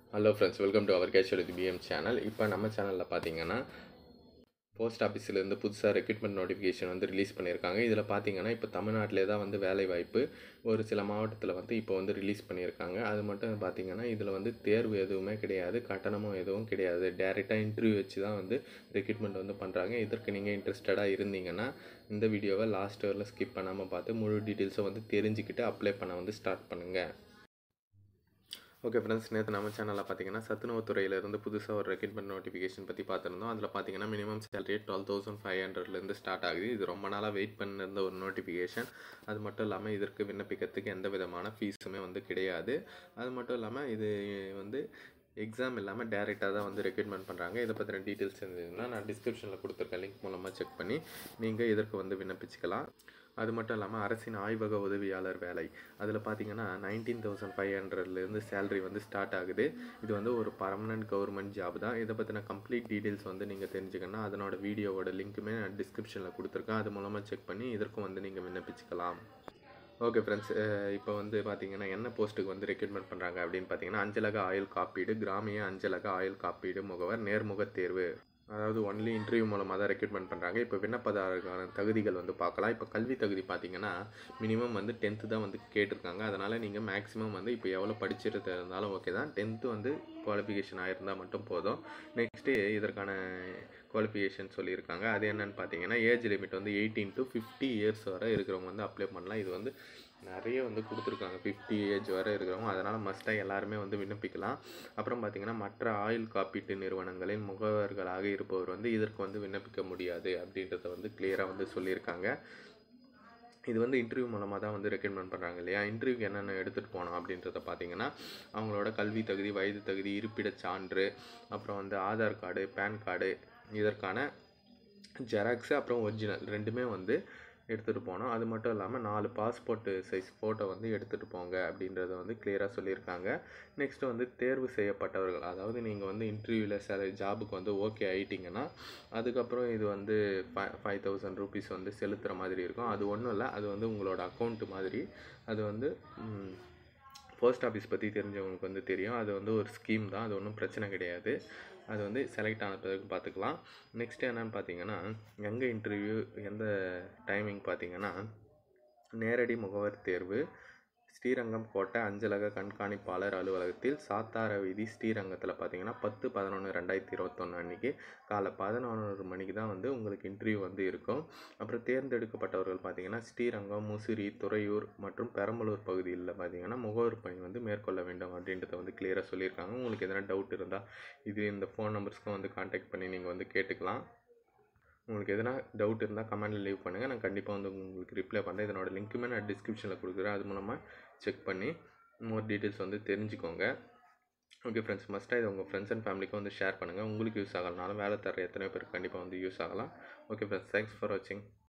hello friends welcome to our casual இது P M channel இப்போ நம்ம சேனலில் பார்த்தீங்கன்னா போஸ்ட் ஆஃபீஸ்லேருந்து புதுசாக ரெக்ரூட்மெண்ட் நோட்டிஃபிகேஷன் வந்து ரிலீஸ் பண்ணியிருக்காங்க இதில் பார்த்தீங்கன்னா இப்போ தமிழ்நாட்டிலே தான் வந்து வேலை வாய்ப்பு ஒரு சில மாவட்டத்தில் வந்து இப்போ வந்து ரிலீஸ் பண்ணியிருக்காங்க அது மட்டும் பார்த்தீங்கன்னா இதில் வந்து தேர்வு எதுவுமே கிடையாது கட்டணமும் எதுவும் கிடையாது டேரெக்டாக இன்டர்வியூ வச்சு தான் வந்து ரெக்ரூட்மெண்ட் வந்து பண்ணுறாங்க இதற்கு நீங்கள் இன்ட்ரெஸ்டடாக இருந்தீங்கன்னா இந்த வீடியோவை லாஸ்ட் வரில் ஸ்கிப் பண்ணாமல் பார்த்து முழு டீட்டெயில்ஸை வந்து தெரிஞ்சுக்கிட்டு அப்ளை பண்ண வந்து ஸ்டார்ட் பண்ணுங்கள் ஓகே ஃப்ரெண்ட்ஸ் நேற்று நம்ம சேனலில் பார்த்தீங்கன்னா சத்துணவுத்துறையிலேருந்து புதுசாக ஒரு ரெக்ரூட்மெண்ட் நோட்டிஃபிகேஷன் பற்றி பார்த்துருந்தோம் அதில் பார்த்தீங்கன்னா minimum salary twelve thousand five ஹண்ட்ரட்லேருந்து ஸ்டார்ட் ஆகுது இது ரொம்ப நாளாக வெயிட் பண்ணிருந்த ஒரு நோட்டிஃபிகேஷன் அது மட்டும் இல்லாமல் இதற்கு விண்ணப்பிக்கிறதுக்கு எந்த விதமான ஃபீஸுமே வந்து கிடையாது அது மட்டும் இல்லாமல் இது வந்து எக்ஸாம் இல்லாமல் டேரெக்டாக தான் வந்து ரெக்ரூட்மெண்ட் பண்ணுறாங்க இதை பற்றின டீட்டெயில்ஸ் இருந்ததுன்னா நான் டிஸ்கிரிப்ஷனில் கொடுத்துருக்க லிங்க் மூலமாக செக் பண்ணி நீங்கள் இதற்கு வந்து விண்ணப்பிச்சுக்கலாம் அது மட்டும் இல்லாமல் அரசின் ஆய்வக உதவியாளர் வேலை அதில் பார்த்தீங்கன்னா நைன்டீன் தௌசண்ட் ஃபைவ் ஹண்ட்ரட்லேருந்து சேலரி வந்து ஸ்டார்ட் ஆகுது இது வந்து ஒரு பர்மனன்ட் கவர்மெண்ட் ஜாப் தான் இதை பற்றின கம்ப்ளீட் டீட்டெயில்ஸ் வந்து நீங்கள் தெரிஞ்சுக்கணும் அதனோட வீடியோவோட லிங்க்குமே நான் டிஸ்கிரிப்ஷனில் கொடுத்துருக்கேன் அது மூலமாக செக் பண்ணி இதற்கும் வந்து நீங்கள் விண்ணப்பிச்சுக்கலாம் ஓகே ஃப்ரெண்ட்ஸ் இப்போ வந்து பார்த்தீங்கன்னா என்ன போஸ்ட்டுக்கு வந்து ரெக்ரூட்மெண்ட் பண்ணுறாங்க அப்படின்னு பார்த்தீங்கன்னா அஞ்சலக ஆயுள் காப்பீடு கிராமிய அஞ்சலக ஆயுள் காப்பீடு முகவர் நேர்முக தேர்வு அதாவது ஒன்லி இன்டர்வியூ மூலமாக தான் ரெக்ரூட்மெண்ட் பண்ணுறாங்க இப்போ விண்ணப்பதாரருக்கான தகுதிகள் வந்து பார்க்கலாம் இப்போ கல்வி தகுதி பார்த்தீங்கன்னா மினிமம் வந்து டென்த்து தான் வந்து கேட்டிருக்காங்க அதனால் நீங்கள் மேக்ஸிமம் வந்து இப்போ எவ்வளோ படிச்சிருந்த இருந்தாலும் ஓகே தான் டென்த்து வந்து குவாலிஃபிகேஷன் ஆயிருந்தால் மட்டும் போதும் நெக்ஸ்ட்டு இதற்கான குவாலிஃபிகேஷன் சொல்லியிருக்காங்க அது என்னென்னு பார்த்தீங்கன்னா ஏஜ் லிமிட் வந்து எயிட்டீன் டு ஃபிஃப்டி இயர்ஸ் வரை இருக்கிறவங்க வந்து அப்ளை பண்ணலாம் இது வந்து நிறைய வந்து கொடுத்துருக்காங்க ஃபிஃப்டி ஏஜ் வரை இருக்கிறவங்க அதனால் மஸ்ட்டாக எல்லாருமே வந்து விண்ணப்பிக்கலாம் அப்புறம் பார்த்திங்கன்னா மற்ற ஆயுள் காப்பீட்டு நிறுவனங்களின் முகவர்களாக இருப்பவர் வந்து இதற்கு வந்து விண்ணப்பிக்க முடியாது அப்படின்றத வந்து கிளியராக வந்து சொல்லியிருக்காங்க இது வந்து இன்டர்வியூ மூலமாக தான் வந்து ரெக்கமெண்ட் பண்ணுறாங்க இல்லையா இன்டர்வியூக்கு என்னென்ன எடுத்துகிட்டு போனோம் அப்படின்றத பார்த்தீங்கன்னா அவங்களோட கல்வி தகுதி வயது தகுதி இருப்பிடச் சான்று அப்புறம் வந்து ஆதார் கார்டு பேன் கார்டு இதற்கான ஜெராக்ஸு அப்புறம் ஒரிஜினல் ரெண்டுமே வந்து எடுத்துகிட்டு போனோம் அது மட்டும் இல்லாமல் நாலு பாஸ்போர்ட்டு சைஸ் ஃபோட்டோ வந்து எடுத்துகிட்டு போங்க அப்படின்றத வந்து கிளியராக சொல்லியிருக்காங்க நெக்ஸ்ட்டு வந்து தேர்வு செய்யப்பட்டவர்கள் அதாவது நீங்கள் வந்து இன்டர்வியூவில் சில ஜாபுக்கு வந்து ஓகே ஆகிட்டிங்கன்னா அதுக்கப்புறம் இது வந்து ஃபை ஃபைவ் தௌசண்ட் ருபீஸ் வந்து செலுத்துகிற மாதிரி இருக்கும் அது ஒன்றும் இல்லை அது வந்து உங்களோட அக்கௌண்ட்டு மாதிரி அது வந்து போஸ்ட் ஆஃபீஸ் பற்றி தெரிஞ்சவங்களுக்கு வந்து தெரியும் அது வந்து ஒரு ஸ்கீம் தான் அது ஒன்றும் பிரச்சனை கிடையாது அது வந்து செலக்ட் ஆன பிறகு பார்த்துக்கலாம் நெக்ஸ்ட் என்னென்னு பார்த்தீங்கன்னா எங்கே இன்டர்வியூ எந்த டைமிங் பார்த்தீங்கன்னா நேரடி முகவர் தேர்வு ஸ்ரீரங்கம் கோட்டை அஞ்சலக கண்காணிப்பாளர் அலுவலகத்தில் சாத்தார வீதி ஸ்ரீரங்கத்தில் பார்த்தீங்கன்னா பத்து பதினொன்று ரெண்டாயிரத்தி இருபத்தொன்று அன்றைக்கி காலை பதினொன்று மணிக்கு தான் வந்து உங்களுக்கு இன்டர்வியூ வந்து இருக்கும் அப்புறம் தேர்ந்தெடுக்கப்பட்டவர்கள் பார்த்தீங்கன்னா ஸ்ரீரங்கம் முசிறி துறையூர் மற்றும் பெரம்பலூர் பகுதியில் பார்த்தீங்கன்னா முகவர் பணி வந்து மேற்கொள்ள வேண்டும் அப்படின்றத வந்து கிளியராக சொல்லியிருக்காங்க உங்களுக்கு எதனா டவுட் இருந்தால் இது இந்த ஃபோன் நம்பர்ஸ்க்கும் வந்து காண்டாக்ட் பண்ணி நீங்கள் வந்து கேட்டுக்கலாம் உங்களுக்கு எதனா டவுட் இருந்தால் கமெண்ட்டில் லீவ் பண்ணுங்கள் நான் கண்டிப்பாக வந்து உங்களுக்கு ரிப்ளை பண்ணுறேன் இதனோட லிங்க்குமே நான் டிஸ்கிரிப்ஷனில் கொடுக்குறேன் அது மூலமாக செக் பண்ணி மோர் டீட்டெயில்ஸ் வந்து தெரிஞ்சுக்கோங்க ஓகே ஃப்ரெண்ட்ஸ் மஸ்ட்டாக இதை உங்கள் ஃப்ரெண்ட்ஸ் அண்ட் ஃபேமிலிக்கும் வந்து ஷேர் பண்ணுங்கள் உங்களுக்கு யூஸ் ஆகலனாலும் வேலை தர எத்தனை பேருக்கு கண்டிப்பாக வந்து யூஸ் ஆகலாம் ஓகே ஃப்ரெண்ட்ஸ் தேங்க்ஸ் ஃபார் வாட்சிங்